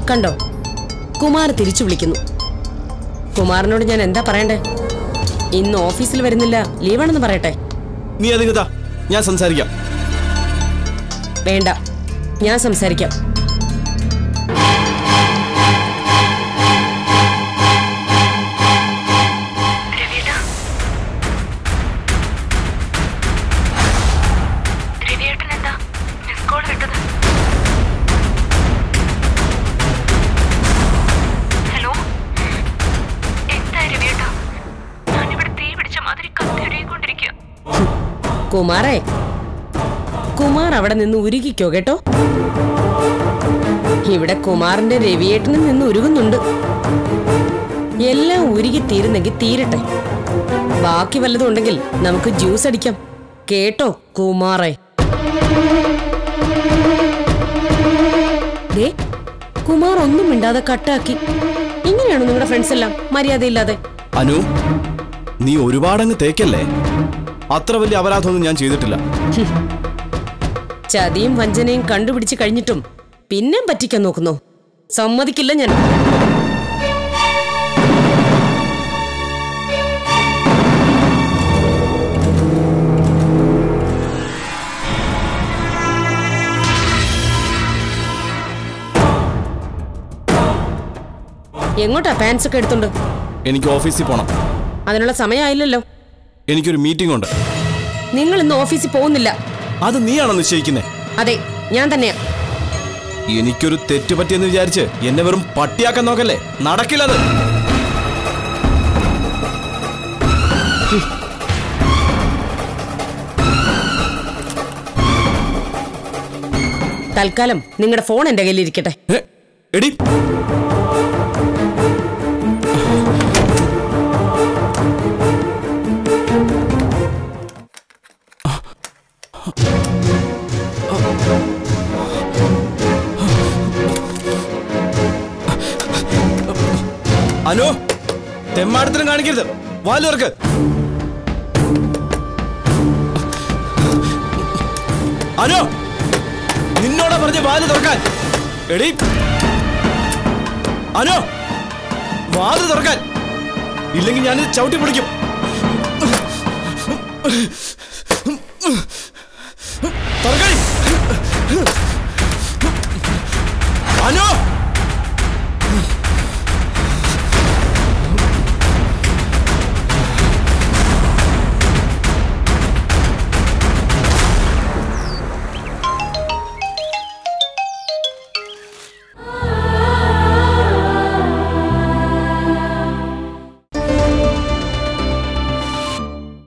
കണ്ടോ കുമാർ തിരിച്ചു വിളിക്കുന്നു കുമാറിനോട് ഞാൻ എന്താ പറയണ്ടേ ഇന്ന് ഓഫീസിൽ വരുന്നില്ല ലീവാണെന്ന് പറയട്ടെ നീ അതിങ്ങത്താ ഞാൻ സംസാരിക്കാം വേണ്ട ഞാൻ സംസാരിക്കാം രവിയേട്ടാ രവിയേട്ടൻ എന്താ മിസ് കോൾ വിട്ടത് ഹലോ എന്താ രവിയേട്ടാ ഞാനിവിടെ തീ പിടിച്ച മാതിരി കത്തിയൊരുകൊണ്ടിരിക്കുക കുമാറേ കുമാർ അവിടെ നിന്ന് ഉരുകിക്കോ കേട്ടോ ഇവിടെ കുമാറിന്റെ രവിയേട്ടനിൽ നിന്ന് ഉരുകുന്നുണ്ട് എല്ലാം ഉരുകി തീരുന്നെങ്കിൽ തീരട്ടെ ബാക്കി വല്ലതും ഉണ്ടെങ്കിൽ നമുക്ക് ജ്യൂസ് അടിക്കാം കേട്ടോ കുമാറേ ദേ കുമാർ ഒന്നും മിണ്ടാതെ കട്ടാക്കി ഇങ്ങനെയാണോ നിങ്ങളുടെ ഫ്രണ്ട്സ് എല്ലാം മര്യാദയില്ലാതെ അനു നീ ഒരുപാടങ്ങ് തേക്കല്ലേ അത്ര വലിയ അപരാധമൊന്നും ഞാൻ ചെയ്തിട്ടില്ല ചതിയും വഞ്ചനയും കണ്ടുപിടിച്ച് കഴിഞ്ഞിട്ടും പിന്നെ പറ്റിക്കാൻ നോക്കുന്നു സമ്മതിക്കില്ല ഞാൻ എങ്ങോട്ടാ പാൻസ് ഒക്കെ എടുത്തുണ്ട് എനിക്ക് ഓഫീസിൽ പോണം അതിനുള്ള സമയമായില്ലല്ലോ എനിക്കൊരു മീറ്റിംഗ് ഉണ്ട് നിങ്ങൾ ഇന്ന് ഓഫീസിൽ പോകുന്നില്ല അത് നീയാണോ നിശ്ചയിക്കുന്നേ അതെ ഞാൻ തന്നെയാ എനിക്കൊരു തെറ്റ് പറ്റിയെന്ന് വിചാരിച്ച് എന്നെ വെറും പട്ടിയാക്കാൻ നോക്കല്ലേ നടക്കില്ലത് തൽക്കാലം നിങ്ങളുടെ ഫോൺ എന്റെ കയ്യിൽ ഇരിക്കട്ടെ ഏ, എടി അനു തെമ്മാടത്തിനും കാണിക്കരുത് വാലുവർക്ക് അനു നിന്നോടാ പറഞ്ഞ വാല് തുറക്കാൻ എടി അനു വാല് തുറക്കാൻ ഇല്ലെങ്കിൽ ഞാൻ ചവിട്ടി പിടിക്കും തുറക്കടി